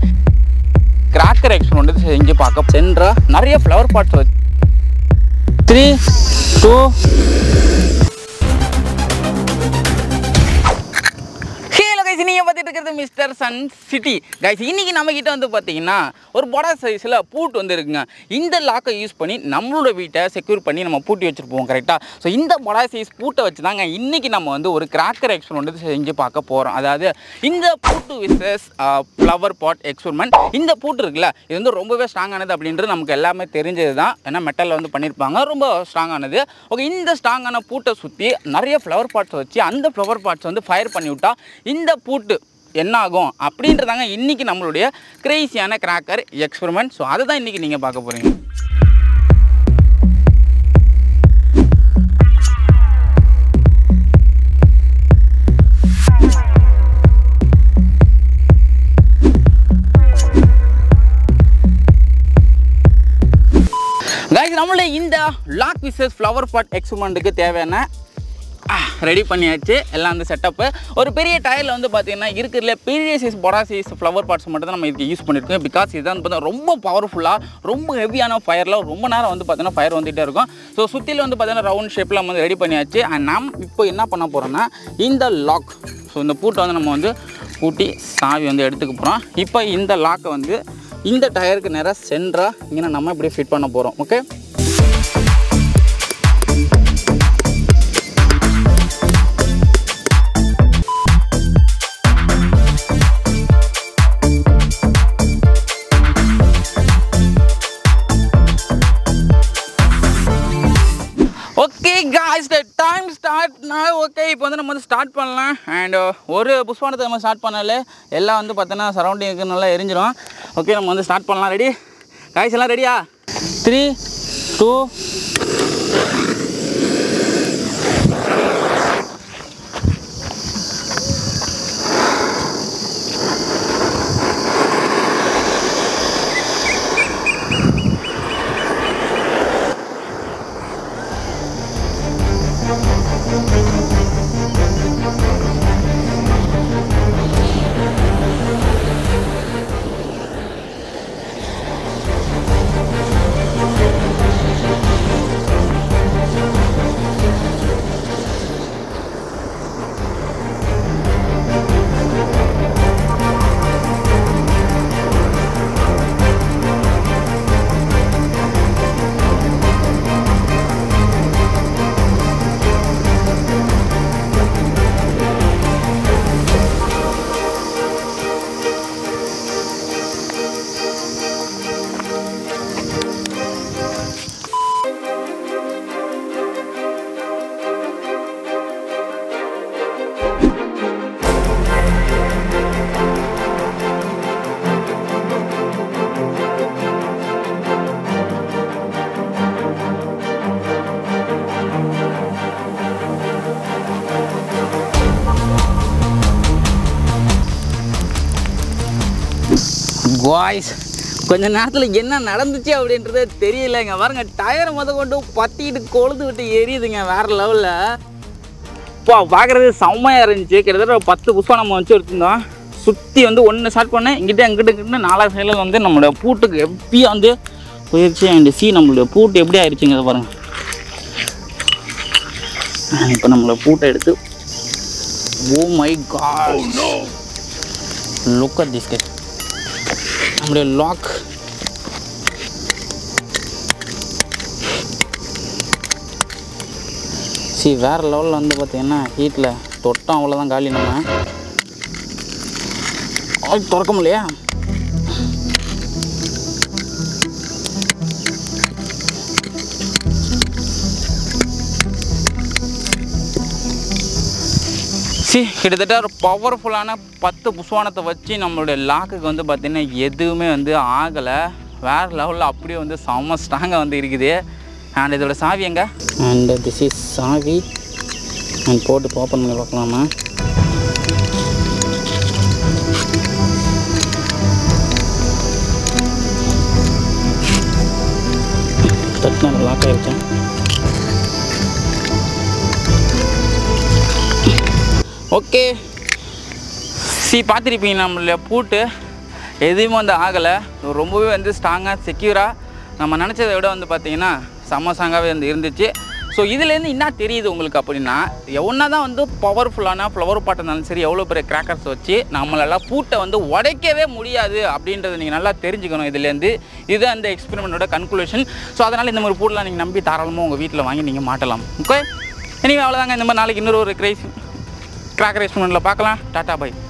cracker experiment வந்து செஞ்சு பார்க்க சென்றா நிறைய ஃப்ளவர் பாட்ஸ் வச்சு த்ரீ டூ ஹேலோ கைஸ் நீங்கள் பார்த்துட்டு இருக்கிறது மிஸ்டர் சன் சிட்டி கைஸ் இன்னைக்கு நம்ம கிட்ட வந்து பார்த்தீங்கன்னா ஒரு பொடா சைஸில் பூட் வந்து இருக்குங்க இந்த லாக்கை யூஸ் பண்ணி நம்மளோட வீட்டை செக்யூர் பண்ணி நம்ம பூட்டி வச்சுருப்போம் கரெக்டாக ஸோ இந்த பொடா சைஸ் பூட்டை வச்சு தாங்க இன்றைக்கி நம்ம வந்து ஒரு கிராக்கர் எக்ஸ்பெரிமெண்ட் வந்து செஞ்சு பார்க்க போகிறோம் அதாவது இந்த பூட்டு விசஸ் ஃப்ளவர் பாட் எக்ஸ்பெரிமெண்ட் இந்த பூட்டு இருக்குல்ல இது வந்து ரொம்பவே ஸ்ட்ராங்கானது அப்படின்றது நமக்கு எல்லாமே தெரிஞ்சது தான் ஏன்னா மெட்டலில் வந்து பண்ணியிருப்பாங்க ரொம்ப ஸ்ட்ராங்கானது ஓகே இந்த ஸ்ட்ராங்கான பூட்டை சுற்றி நிறைய ஃப்ளவர் பாட்ஸ் வச்சு அந்த ஃப்ளவர் பாட்ஸ் வந்து ஃபயர் பண்ணி விட்டா இந்த பூட்டு என்ன ஆகும் அப்படின்றதாங்க இன்றைக்கி நம்மளுடைய கிரேசியான கிராக்கர் எக்ஸ்பெரிமெண்ட் ஸோ அதை தான் இன்றைக்கி நீங்கள் பார்க்க போகிறீங்க கைஸ் நம்மளுடைய இந்த லாக் விசஸ் ஃப்ளவர் பாட் எக்ஸ்பெரிமெண்ட்டுக்கு தேவையான ரெடி பண்ணியாச்சு எல்லாம் வந்து செட்டப்பு ஒரு பெரிய டயரில் வந்து பார்த்தீங்கன்னா இருக்கிறதுல பெரிய சைஸ் பொடா சைஸ் ஃப்ளவர் பார்ட்ஸ் மட்டும் தான் நம்ம இதுக்கு யூஸ் பண்ணியிருக்கோம் பிகாஸ் இதுதான் வந்து பார்த்தா ரொம்ப பவர்ஃபுல்லாக ரொம்ப ஹெவியான ஃபயரில் ரொம்ப நேரம் வந்து பார்த்தீங்கன்னா ஃபயர் வந்துகிட்டே இருக்கும் ஸோ சுற்றில வந்து பார்த்தீங்கன்னா ரவுண்ட் ஷேப்பில் நம்ம வந்து ரெடி பண்ணியாச்சு அண்ட் நாம் இப்போ என்ன பண்ண போகிறோம்னா இந்த லாக் ஸோ இந்த பூட்டை வந்து நம்ம வந்து பூட்டி சாவி வந்து எடுத்துக்க போகிறோம் இப்போ இந்த லாக்கை வந்து இந்த டயருக்கு நேராக சென்டராக இங்கே நம்ம இப்படி ஃபிட் பண்ண போகிறோம் okay okay guys time start நான் ஓகே இப்போ வந்து நம்ம வந்து ஸ்டார்ட் பண்ணலாம் அண்ட் ஒரு புஷ்பானத்தை நம்ம ஸ்டார்ட் பண்ணாலே எல்லாம் வந்து பார்த்தோன்னா சரௌண்டிங்க்கு நல்லா எரிஞ்சிடும் ஓகே நம்ம வந்து ஸ்டார்ட் பண்ணலாம் ரெடி காய்ஸ் எல்லாம் ரெடியா த்ரீ டூ காய்ஸ் கொஞ்ச நேரத்தில் என்ன நடந்துச்சு அப்படின்றது தெரியலங்க பாருங்க டயரை முத கொண்டு பத்திட்டு கொழுந்து விட்டு எரியுதுங்க வேற லெவலில் இப்போ பார்க்குறது செம்மையாக இருந்துச்சு கிட்டத்தட்ட ஒரு பத்து புஷ்பம் நம்ம வச்சு எடுத்திருந்தோம் சுற்றி வந்து ஒன்று ஸ்டார்ட் பண்ணேன் இங்கிட்ட இங்கிட்ட இங்கிட்ட நாலாவது சைடில் வந்து நம்மளோட பூட்டுக்கு எப்பயும் வந்து போயிடுச்சு அண்ட் சி நம்மளுடைய பூட்டு எப்படி ஆயிடுச்சுங்க இதை பாருங்க இப்போ நம்மளோட பூட்டை எடுத்து oh my god look at this cut நம்மளுடைய லாக் சி வேறு லெவலில் வந்து பார்த்தீங்கன்னா ஹீட்டில் தொட்டோம் அவ்வளோதான் காலி நம்ம அது திறக்க முடியலையா சி கிட்டத்தட்ட ஒரு பவர்ஃபுல்லான பத்து புஷ்வானத்தை வச்சு நம்மளுடைய லாக்குக்கு வந்து பார்த்திங்கன்னா எதுவுமே வந்து ஆகலை வேறு லெவலில் அப்படியே வந்து செம்ம ஸ்ட்ராங்காக வந்து இருக்குது அண்ட் இதோட சாவி எங்க அண்ட் திஸ் இஸ் சாவி அண்ட் போட்டு ஓப்பன் பண்ணி பார்க்கலாமா தட்டினா லாக் ஆகிருச்சேன் ஓகே சி பார்த்துருப்பீங்க நம்மள பூட்டு எதுவுமே வந்து ஆகலை ரொம்பவே வந்து ஸ்ட்ராங்காக செக்யூராக நம்ம நினச்சதை விட வந்து பார்த்திங்கன்னா செம்ம ஸ்ட்ராங்காகவே வந்து இருந்துச்சு ஸோ இதுலேருந்து என்ன தெரியுது உங்களுக்கு அப்படின்னா எவ்வளோ தான் வந்து பவர்ஃபுல்லான ஃப்ளவர் பாட் இருந்தாலும் சரி எவ்வளோ பெரிய கிராக்கர்ஸ் வச்சு நம்மளால் பூட்டை வந்து உடைக்கவே முடியாது அப்படின்றத நீங்கள் நல்லா தெரிஞ்சுக்கணும் இதுலேருந்து இது அந்த எக்ஸ்பெரிமெண்ட்டோட கன்க்ளூஷன் ஸோ அதனால் இந்த மாதிரி பூட்டெலாம் நீங்கள் நம்பி தாராளமாக உங்கள் வீட்டில் வாங்கி நீங்கள் மாட்டலாம் ஓகே இனிமே அவ்வளோதாங்க இந்த மாதிரி நாளைக்கு இன்னொரு ஒரு கிரேஸ் கிராக்கர் எக்ஸ்பெரிமெண்ட்டில் பார்க்கலாம் டாட்டா பை